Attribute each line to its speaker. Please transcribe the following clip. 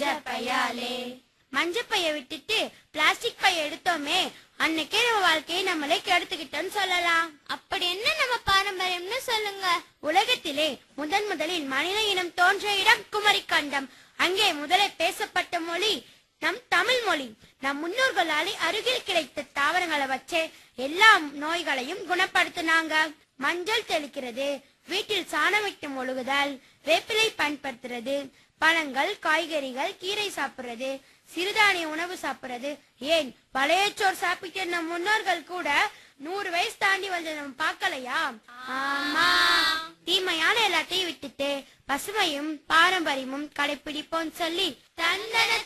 Speaker 1: மஞ்சப்பையாலே மஞ்சப்பைய விட்டுட்டு பிளாஸ்டிக் பைய எடுத்தோமே அன்னைக்கே நம்ம வாழ்க்கையை நம்மளே கெடுத்துக்கிட்டோம்னு சொல்லலாம்
Speaker 2: அப்படி என்ன நம்ம பாரம்பரியம்னு சொல்லுங்க
Speaker 1: உலகத்திலே முதன் முதலில் மனித இனம் தோன்றிய இடம் குமரி கண்டம் அங்கே முதலில் பேசப்பட்ட மொழி நம் தமிழ் மொழி நம் முன்னோர்களாலே அருகில் கிடைத்த தாவரங்களை வச்சே எல்லா நோய்களையும் குணப்படுத்தினாங்க மஞ்சள் தெளிக்கிறது வீட்டில் சாணமிட்டு ஒழுகுதல் வேப்பிலை பயன்படுத்துறது பழங்கள் காய்கறிகள் கீரை சாப்பிடுறது சிறுதானிய உணவு சாப்பிடுறது ஏன் பழையச்சோர் சாப்பிட்ட நம் முன்னோர்கள் கூட நூறு வயசு தாண்டி வந்து நம்ம பார்க்கலையா ஆமா தீமையான எல்லாத்தையும் விட்டுட்டு பசுமையும் பாரம்பரியமும் கடைபிடிப்போம் சொல்லி
Speaker 2: தந்தன